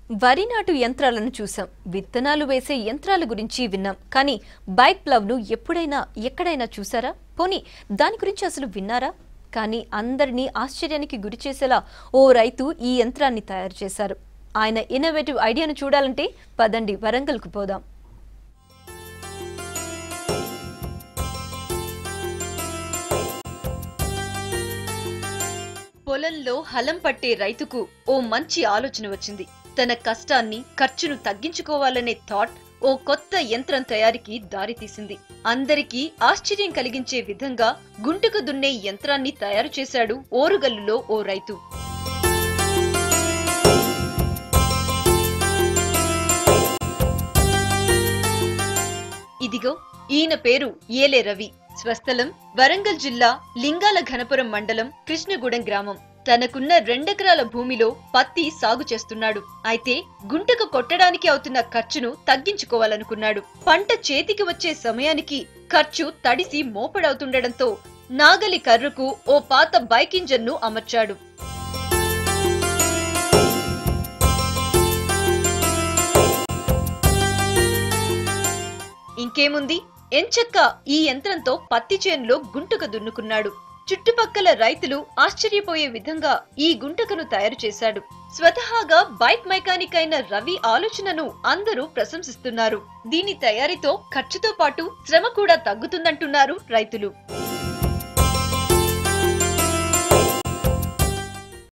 వరి నాటు యంత్రాలను చూసాం విత్తనాలు వేసే యంత్రాల గురించి విన్నాం కానీ బైక్ ప్లవ్ను ఎప్పుడైనా ఎక్కడైనా చూసారా పోనీ దాని గురించి అసలు విన్నారా కానీ అందరినీ ఆశ్చర్యానికి గురి చేసేలా ఓ రైతు ఈ యంత్రాన్ని తయారు చేశారు ఆయన ఇన్నోవేటివ్ ఐడియాను చూడాలంటే పదండి వరంగల్కు పోదాం పొలంలో హలం పట్టే రైతుకు ఓ మంచి ఆలోచన వచ్చింది తన కష్టాన్ని ఖర్చును తగ్గించుకోవాలనే థాట్ ఓ కొత్త యంత్రం తయారీకి దారితీసింది అందరికీ ఆశ్చర్యం కలిగించే విధంగా గుంటకు దున్నే యంత్రాన్ని తయారు చేశాడు ఓరుగల్లులో ఓ రైతు ఇదిగో ఈయన పేరు ఏలే రవి స్వస్థలం వరంగల్ జిల్లా లింగాల ఘనపురం మండలం కృష్ణగూడెం గ్రామం తనకున్న రెండెకరాల భూమిలో పత్తి సాగు చేస్తున్నాడు అయితే గుంటకు కొట్టడానికి అవుతున్న ఖర్చును తగ్గించుకోవాలనుకున్నాడు పంట చేతికి వచ్చే సమయానికి ఖర్చు తడిసి మోపడవుతుండటంతో నాగలి కర్రకు ఓ పాత బైక్ ఇంజన్ను అమర్చాడు ఇంకేముంది ఎంచక్క ఈ యంత్రంతో పత్తి చేనులో గుంటక దున్నుకున్నాడు చుట్టుపక్కల రైతులు ఆశ్చర్యపోయే విధంగా ఈ గుంటకను తయారు చేశాడు స్వతహాగా బైక్ మెకానిక్ అయిన రవి ఆలోచనను అందరూ ప్రశంసిస్తున్నారు దీని తయారీతో ఖర్చుతో పాటు శ్రమ కూడా తగ్గుతుందంటున్నారు రైతులు